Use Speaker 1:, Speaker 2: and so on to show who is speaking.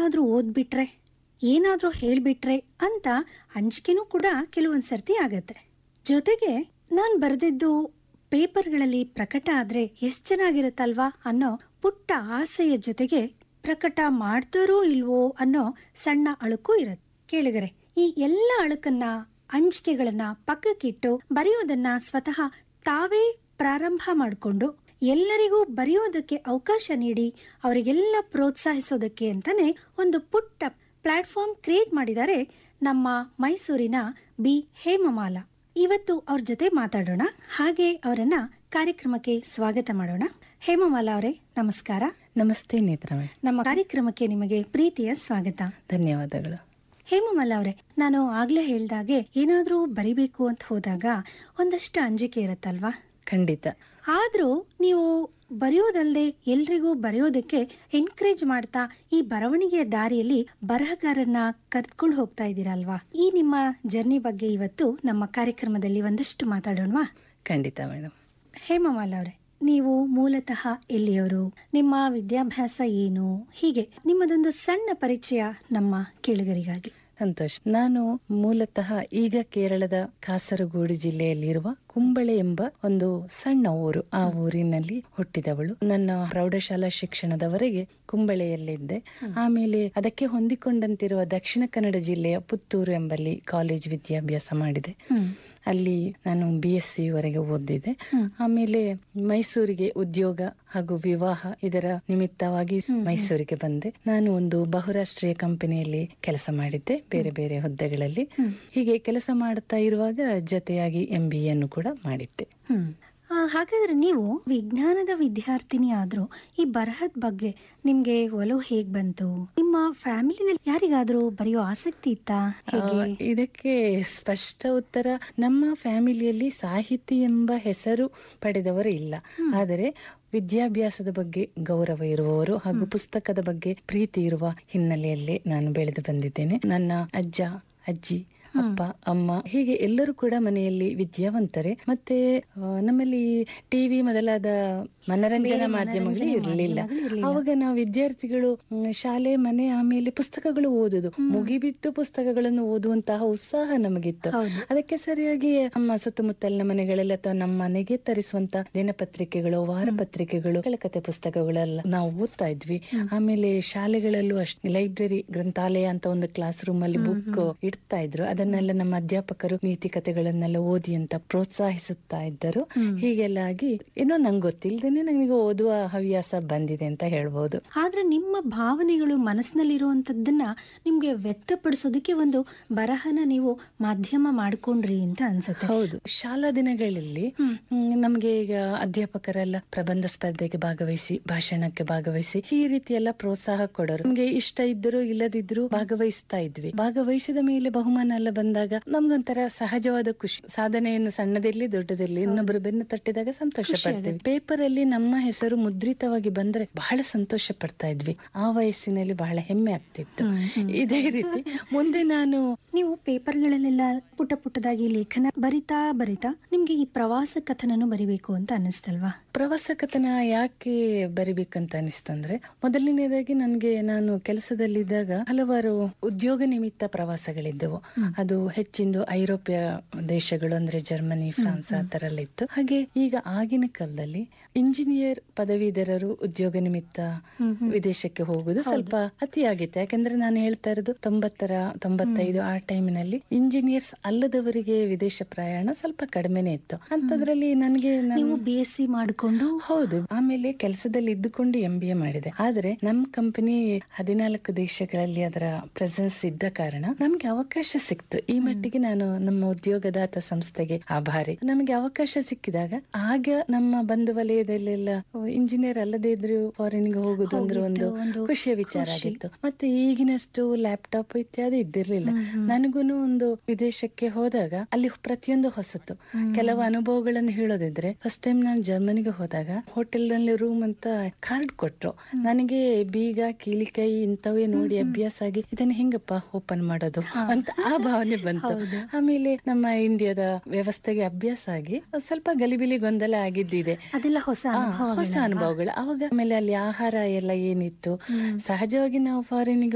Speaker 1: ಎಲ್ಲಾದ್ರೂ ಓದ್ಬಿಟ್ರೆ ಏನಾದ್ರೂ ಹೇಳ್ಬಿಟ್ರೆ ಅಂತ ಅಂಜಿಕೆನೂ ಕೂಡ ಕೆಲವೊಂದ್ ಸರ್ತಿ ಆಗತ್ತೆ ಜೊತೆಗೆ ನಾನ್ ಬರೆದಿದ್ದು ಪೇಪರ್ಗಳಲ್ಲಿ ಪ್ರಕಟ ಆದ್ರೆ ಎಷ್ಟ್ ಚೆನ್ನಾಗಿರುತ್ತಲ್ವಾ ಅನ್ನೋ ಪುಟ್ಟ ಆಸೆಯ ಜೊತೆಗೆ ಪ್ರಕಟ ಮಾಡ್ತಾರೋ ಇಲ್ವೋ ಅನ್ನೋ ಸಣ್ಣ ಅಳುಕು ಇರತ್ತೆ ಕೇಳಿಗರೆ ಈ ಎಲ್ಲ ಅಳುಕನ್ನ ಅಂಜಿಕೆಗಳನ್ನ ಪಕ್ಕಕ್ಕಿಟ್ಟು ಬರೆಯೋದನ್ನ ಸ್ವತಃ ತಾವೇ ಪ್ರಾರಂಭ ಮಾಡಿಕೊಂಡು ಎಲ್ಲರಿಗೂ ಬರೆಯೋದಕ್ಕೆ ಅವಕಾಶ ನೀಡಿ ಅವರಿಗೆಲ್ಲ ಪ್ರೋತ್ಸಾಹಿಸೋದಕ್ಕೆ ಅಂತಾನೆ ಒಂದು ಪುಟ್ಟ ಪ್ಲಾಟ್ಫಾರ್ಮ್ ಕ್ರಿಯೇಟ್ ಮಾಡಿದ್ದಾರೆ ನಮ್ಮ ಮೈಸೂರಿನ ಬಿ ಹೇಮಮಾಲ ಇವತ್ತು ಅವ್ರ ಜೊತೆ ಮಾತಾಡೋಣ ಹಾಗೆ ಅವರನ್ನ ಕಾರ್ಯಕ್ರಮಕ್ಕೆ ಸ್ವಾಗತ ಮಾಡೋಣ ಹೇಮಮಾಲ ಅವರೇ ನಮಸ್ಕಾರ
Speaker 2: ನಮಸ್ತೆ ನೇತ್ರ
Speaker 1: ನಮ್ಮ ಕಾರ್ಯಕ್ರಮಕ್ಕೆ ನಿಮಗೆ ಪ್ರೀತಿಯ ಸ್ವಾಗತ
Speaker 2: ಧನ್ಯವಾದಗಳು
Speaker 1: ಹೇಮಮಲ್ಲ ಅವರೇ ನಾನು ಆಗ್ಲೇ ಹೇಳ್ದಾಗೆ ಏನಾದ್ರೂ ಬರಿಬೇಕು ಅಂತ ಹೋದಾಗ ಒಂದಷ್ಟು ಅಂಜಿಕೆ ಇರತ್ತಲ್ವಾ
Speaker 2: ಖಂಡಿತ
Speaker 1: ಆದ್ರೂ ನೀವು ಬರೆಯೋದಲ್ದೆ ಎಲ್ರಿಗೂ ಬರೆಯೋದಕ್ಕೆ ಎನ್ಕರೇಜ್ ಮಾಡ್ತಾ ಈ ಬರವಣಿಗೆಯ ದಾರಿಯಲ್ಲಿ ಬರಹಗಾರನ್ನ ಕರ್ಕೊಂಡು ಹೋಗ್ತಾ ಇದ್ದೀರಲ್ವಾ ಈ ನಿಮ್ಮ ಜರ್ನಿ ಬಗ್ಗೆ ಇವತ್ತು ನಮ್ಮ ಕಾರ್ಯಕ್ರಮದಲ್ಲಿ ಒಂದಷ್ಟು ಮಾತಾಡೋಣವಾ
Speaker 2: ಖಂಡಿತ ಮೇಡಮ್
Speaker 1: ಹೇಮಮಾಲ ಅವರೇ ನೀವು ಮೂಲತಃ ಎಲ್ಲಿಯವರು ನಿಮ್ಮ ವಿದ್ಯಾಭ್ಯಾಸ ಏನು ಹೀಗೆ ನಿಮ್ಮದೊಂದು ಸಣ್ಣ ಪರಿಚಯ ನಮ್ಮ ಕೇಳುಗರಿಗಾಗಿ
Speaker 2: ಸಂತೋಷ್ ನಾನು ಮೂಲತಃ ಈಗ ಕೇರಳದ ಕಾಸರಗೋಡು ಜಿಲ್ಲೆಯಲ್ಲಿರುವ ಕುಂಬಳೆ ಎಂಬ ಒಂದು ಸಣ್ಣ ಊರು ಆ ಊರಿನಲ್ಲಿ ಹುಟ್ಟಿದವಳು ನನ್ನ ಪ್ರೌಢಶಾಲಾ ಶಿಕ್ಷಣದವರೆಗೆ ಕುಂಬಳೆಯಲ್ಲಿದ್ದೆ ಆಮೇಲೆ ಅದಕ್ಕೆ ಹೊಂದಿಕೊಂಡಂತಿರುವ ದಕ್ಷಿಣ ಕನ್ನಡ ಜಿಲ್ಲೆಯ ಪುತ್ತೂರು ಎಂಬಲ್ಲಿ ಕಾಲೇಜ್ ವಿದ್ಯಾಭ್ಯಾಸ ಮಾಡಿದೆ ಅಲ್ಲಿ ನಾನು ಬಿ ಎಸ್ ಸಿ ವರೆಗೆ ಓದಿದೆ
Speaker 1: ಹ್ಮ್.
Speaker 2: ಆಮೇಲೆ ಮೈಸೂರಿಗೆ ಉದ್ಯೋಗ ಹಾಗೂ ವಿವಾಹ ಇದರ ನಿಮಿತ್ತವಾಗಿ
Speaker 1: ಹ್ಮ್, ಹ್ಮ್.
Speaker 2: ಮೈಸೂರಿಗೆ ಬಂದೆ ನಾನು ಒಂದು ಬಹುರಾಷ್ಟ್ರೀಯ ಕಂಪನಿಯಲ್ಲಿ ಕೆಲಸ ಮಾಡಿದ್ದೆ ಬೇರೆ ಬೇರೆ ಹುದ್ದೆಗಳಲ್ಲಿ
Speaker 1: ಹ್ಮ್.
Speaker 2: ಹೀಗೆ ಕೆಲಸ ಮಾಡುತ್ತಾ ಇರುವಾಗ ಜೊತೆಯಾಗಿ ಎಂ ಬಿ ಅನ್ನು ಕೂಡ ಮಾಡಿದ್ದೆ
Speaker 1: ಹ್ಮ್ ಆ, ಹಾಗಾದ್ರೆ ನೀವು ವಿಜ್ಞಾನದ ವಿದ್ಯಾರ್ಥಿನಿ ಆದ್ರೂ ಈ ಬರಹದ ಬಗ್ಗೆ ನಿಮ್ಗೆ ಒಲವು ಹೇಗ್ ಬಂತು ನಿಮ್ಮ ಫ್ಯಾಮಿಲಿನಲ್ಲಿ ಯಾರಿಗಾದ್ರೂ ಬರೆಯೋ ಆಸಕ್ತಿ ಇತ್ತಾ ಹೇಗೆ
Speaker 2: ಆ, ಇದಕ್ಕೆ ಸ್ಪಷ್ಟ ಉತ್ತರ ನಮ್ಮ ಫ್ಯಾಮಿಲಿಯಲ್ಲಿ ಸಾಹಿತಿ ಎಂಬ ಹೆಸರು ಪಡೆದವರು ಇಲ್ಲ
Speaker 1: ಹ್ಮ್.
Speaker 2: ಆದರೆ ವಿದ್ಯಾಭ್ಯಾಸದ ಬಗ್ಗೆ ಗೌರವ ಇರುವವರು ಹಾಗೂ
Speaker 1: ಹ್ಮ್.
Speaker 2: ಪುಸ್ತಕದ ಬಗ್ಗೆ ಪ್ರೀತಿ ಇರುವ ಹಿನ್ನೆಲೆಯಲ್ಲಿ ನಾನು ಬೆಳೆದು ಬಂದಿದ್ದೇನೆ ನನ್ನ ಅಜ್ಜ ಅಜ್ಜಿ
Speaker 1: ಹ್ಮ್.
Speaker 2: ಅಪ್ಪ ಅಮ್ಮ ಹೀಗೆ ಎಲ್ಲರೂ ಕೂಡ ಮನೆಯಲ್ಲಿ ವಿದ್ಯಾವಂತರೆ ಮತ್ತೆ ಆ, ನಮ್ಮಲ್ಲಿ ಟಿವಿ ಮೊದಲಾದ ಮನರಂಜನಾ
Speaker 1: ಬೇರೆ
Speaker 2: ಮಾಧ್ಯಮಗಳು
Speaker 1: ಮನರಂಜನೆ
Speaker 2: ಇರಲಿಲ್ಲ
Speaker 1: ಮಾಧ್ಯಮಗಳು ಇರ್ಲಿಲ್ಲ.
Speaker 2: ಅವಾಗ ನಾವು ವಿದ್ಯಾರ್ಥಿಗಳು ಮ್, ಶಾಲೆ ಮನೆ ಆಮೇಲೆ ಪುಸ್ತಕಗಳು ಓದುದು
Speaker 1: ಹ್ಮ್.
Speaker 2: ಮುಗಿಬಿಟ್ಟು ಪುಸ್ತಕಗಳನ್ನು ಓದುವಂತಹ ಉತ್ಸಾಹ ನಮಗಿತ್ತು
Speaker 1: ಹೌದು
Speaker 2: ಅದಕ್ಕೆ ಸರಿಯಾಗಿ ನಮ್ಮ ಸುತ್ತಮುತ್ತಲಿನ ಮನೆಗಳಲ್ಲಿ ಅಥವಾ ನಮ್ಮ ಮನೆಗೆ ತರಿಸುವಂತ ದಿನಪತ್ರಿಕೆಗಳು ವಾರಪತ್ರಿಕೆಗಳು ಕತೆ ಪುಸ್ತಕಗಳೆಲ್ಲ ನಾವು ಓದ್ತಾ ಇದ್ವಿ
Speaker 1: ಹ್ಮ್.
Speaker 2: ಆಮೇಲೆ ಶಾಲೆಗಳಲ್ಲೂ ಅಷ್ಟೇ ಲೈಬ್ರರಿ ಗ್ರಂಥಾಲಯ ಅಂತ ಒಂದು ಕ್ಲಾಸ್ ರೂಮ್ ಅಲ್ಲಿ
Speaker 1: ಹ್ಮ್,
Speaker 2: ಬುಕ್ ಇಡ್ತಾ ಇದ್ರು ಅದನ್ನೆಲ್ಲ ನಮ್ಮ ಅಧ್ಯಾಪಕರು ನೀತಿ ಕಥೆಗಳನ್ನೆಲ್ಲ ಓದಿ ಅಂತ ಪ್ರೋತ್ಸಾಹಿಸುತ್ತಾ ಇದ್ದರು
Speaker 1: ಹ್ಮ್.
Speaker 2: ಹೀಗೆಲ್ಲ ಆಗಿ ಏನೋ ನಂಗೆ ಗೊತ್ತಿಲ್ದೇನೆ ನನಗೆ ಓದುವ ಹವ್ಯಾಸ ಬಂದಿದೆ ಅಂತ ಹೇಳ್ಬೋದು
Speaker 1: ಆದ್ರೆ ನಿಮ್ಮ ಭಾವನೆಗಳು ಮನಸ್ಸಿನಲ್ಲಿರುವಂತದ್ದನ್ನ ನಿಮ್ಗೆ ವ್ಯಕ್ತಪಡಿಸೋದಕ್ಕೆ ಒಂದು ಬರಹನ ನೀವು ಮಾಧ್ಯಮ ಮಾಡ್ಕೊಂಡ್ರಿ ಅಂತ ಅನ್ಸುತ್ತೆ
Speaker 2: ಹೌದು ಶಾಲಾ ದಿನಗಳಲ್ಲಿ
Speaker 1: ಹ್ಮ್.
Speaker 2: ಹ್ಮ್, ನಮ್ಗೆ ಈಗ ಅಧ್ಯಾಪಕರೆಲ್ಲ ಪ್ರಬಂಧ ಸ್ಪರ್ಧೆಗೆ ಭಾಗವಹಿಸಿ ಭಾಷಣಕ್ಕೆ ಭಾಗವಹಿಸಿ ಈ ರೀತಿ ಎಲ್ಲ ಪ್ರೋತ್ಸಾಹ ಕೊಡೋರು ನಮ್ಗೆ ಇಷ್ಟ ಇದ್ದರೂ ಇಲ್ಲದಿದ್ರು ಭಾಗವಹಿಸ್ತಾ ಇದ್ವಿ ಭಾಗವಹಿಸಿದ ಮೇಲೆ ಬಹುಮಾನ ಎಲ್ಲ ಬಂದಾಗ ನಮ್ಗೊಂಥರ ಸಹಜವಾದ ಖುಷಿ ಸಾಧನೆಯನ್ನು ಸಣ್ಣದಿರ್ಲಿ ದೊಡ್ಡದಿರ್ಲಿ ಇನ್ನೊಬ್ರು ಬೆನ್ನು ತಟ್ಟಿದಾಗ ಸಂತೋಷ
Speaker 1: ಖುಷಿ
Speaker 2: ಪಡ್ತೇವೆ ಪೇಪರ್ ಅಲ್ಲಿ ನಮ್ಮ ಹೆಸರು ಮುದ್ರಿತವಾಗಿ ಬಂದ್ರೆ ಬಹಳ ಸಂತೋಷ ಪಡ್ತಾ ಇದ್ವಿ ಆ ವಯಸ್ಸಿನಲ್ಲಿ ಬಹಳ ಹೆಮ್ಮೆ ಆಗ್ತಿತ್ತು
Speaker 1: ಹ್ಮ್, ಹ್ಮ್.
Speaker 2: ಇದೇ ರೀತಿ ಮುಂದೆ ನಾನು
Speaker 1: ನೀವು ಪೇಪರ್ಗಳಲ್ಲೆಲ್ಲ ಪುಟ್ಟ ಪುಟ್ಟದಾಗಿ ಲೇಖನ ಬರಿತಾ ಬರಿತಾ ನಿಮ್ಗೆ ಈ ಪ್ರವಾಸ ಕಥನನು ಬರಿಬೇಕು ಅಂತ ಅನ್ನಿಸ್ತಲ್ವಾ
Speaker 2: ಪ್ರವಾಸ ಕಥನ ಯಾಕೆ ಬರಿಬೇಕಂತ ಅನಿಸ್ತಂದ್ರೆ ಮೊದಲನೇದಾಗಿ ನನ್ಗೆ ನಾನು ಕೆಲಸದಲ್ಲಿದ್ದಾಗ ಹಲವಾರು ಉದ್ಯೋಗ ನಿಮಿತ್ತ ಪ್ರವಾಸಗಳಿದ್ದವು
Speaker 1: ಹ್ಮ್.
Speaker 2: ಅದು ಹೆಚ್ಚಿಂದು ಐರೋಪ್ಯ ದೇಶಗಳು ಅಂದ್ರೆ ಜರ್ಮನಿ ಫ್ರಾನ್ಸ್ ಆ
Speaker 1: ಹ್ಮ್.
Speaker 2: ತರ ಎಲ್ಲ ಇತ್ತು ಹಾಗೆ ಈಗ ಆಗಿನ ಕಾಲದಲ್ಲಿ ಇಂಜಿನಿಯರ್ ಪದವೀಧರರು ಉದ್ಯೋಗ ನಿಮಿತ್ತ
Speaker 1: ಹ್ಮ್, ಹ್ಮ್.
Speaker 2: ವಿದೇಶಕ್ಕೆ ಹೋಗುದು
Speaker 1: ಹೌದು.
Speaker 2: ಸ್ವಲ್ಪ ಅತಿಯಾಗಿತ್ತು ಯಾಕಂದ್ರೆ ನಾನು ಹೇಳ್ತಾ ಇರೋದು ತೊಂಬತ್ತರ ತೊಂಬತ್ತೈದು ಆ ಟೈಮಿನಲ್ಲಿ ಇಂಜಿನಿಯರ್ಸ್ ಅಲ್ಲದವರಿಗೆ ವಿದೇಶ ಪ್ರಯಾಣ ಸ್ವಲ್ಪ ಕಡಿಮೆನೆ ಇತ್ತು ಅಂತದ್ರಲ್ಲಿ ನನಗೆ
Speaker 1: ನೀವು ಬಿ ಎಸ್ ಸಿ ಮಾಡ್ಕೊಂಡು
Speaker 2: ಹೌದು ಆಮೇಲೆ ಕೆಲಸದಲ್ಲಿ ಇದ್ದುಕೊಂಡು ಎಂ ಬಿ ಎ ಮಾಡಿದೆ ಆದ್ರೆ ನಮ್ ಕಂಪನಿ ಹದಿನಾಲ್ಕು ದೇಶಗಳಲ್ಲಿ ಅದರ ಪ್ರೆಸೆನ್ಸ್ ಇದ್ದ ಕಾರಣ ನಮ್ಗೆ ಅವಕಾಶ ಸಿಕ್ತು ಈ ಮಟ್ಟಿಗೆ ನಾನು ನಮ್ಮ ಉದ್ಯೋಗದಾತ ಸಂಸ್ಥೆಗೆ ಆಭಾರಿ ನಮಗೆ ಅವಕಾಶ ಸಿಕ್ಕಿದಾಗ ಆಗ ನಮ್ಮ ಬಂಧು ವಲಯದಲ್ಲೆಲ್ಲ ಇಂಜಿನಿಯರ್ ಅಲ್ಲದೆ ಇದ್ರು ಫಾರಿನ್ ಗೆ ಹೋಗುದು ಅಂದ್ರೆ ಒಂದು
Speaker 1: ಹೋಗಿದ್ದು ಒಂದು
Speaker 2: ಖುಷಿಯ ವಿಚಾರ
Speaker 1: ಖುಷಿ.
Speaker 2: ಆಗಿತ್ತು ಮತ್ತೆ ಈಗಿನಷ್ಟು ಲ್ಯಾಪ್ಟಾಪ್ ಇತ್ಯಾದಿ ಇದ್ದಿರ್ಲಿಲ್ಲ
Speaker 1: ಹ್ಮ್, ಹ್ಮ್.
Speaker 2: ನನಗೂನು ಒಂದು ವಿದೇಶಕ್ಕೆ ಹೋದಾಗ ಅಲ್ಲಿ ಪ್ರತಿಯೊಂದು ಹೊಸತು
Speaker 1: ಹ್ಮ್.
Speaker 2: ಕೆಲವು ಅನುಭವಗಳನ್ನು ಹೇಳೋದಿದ್ರೆ ಫಸ್ಟ್ ಟೈಮ್ ನಾನು ಜರ್ಮನಿಗೆ ಹೋದಾಗ ಹೋಟೆಲ್ ನಲ್ಲಿ ರೂಮ್ ಅಂತ ಕಾರ್ಡ್ ಕೊಟ್ರು ನನಗೆ ಬೀಗ ಕೀಲಿಕೈ ಇಂಥವೇ ನೋಡಿ ಅಭ್ಯಾಸ ಆಗಿ ಇದನ್ನ ಹೆಂಗಪ್ಪ ಓಪನ್ ಮಾಡೋದು
Speaker 1: ಹಾ.
Speaker 2: ಅಂತ ಆ ಭಾವನೆ ಬಂತು
Speaker 1: ಹೌದು.
Speaker 2: ಆಮೇಲೆ ನಮ್ಮ ಇಂಡಿಯಾದ ವ್ಯವಸ್ಥೆಗೆ ಅಭ್ಯಾಸ ಆಗಿ ಸ್ವಲ್ಪ ಗಲಿಬಿಲಿ ಗೊಂದಲ ಆಗಿದ್ದಿದೆ
Speaker 1: ಅದೆಲ್ಲ ಹೊಸ
Speaker 2: ಆ,
Speaker 1: ಅನುಭವಗಳಲ್ವಾ?
Speaker 2: ಹೊಸ ಅನುಭವಗಳು ಅವಾಗ ಆಮೇಲೆ ಅಲ್ಲಿ ಆಹಾರ ಎಲ್ಲ ಏನಿತ್ತು
Speaker 1: ಹ್ಮ್.
Speaker 2: ಸಹಜವಾಗಿ ನಾವು ಫಾರಿನ್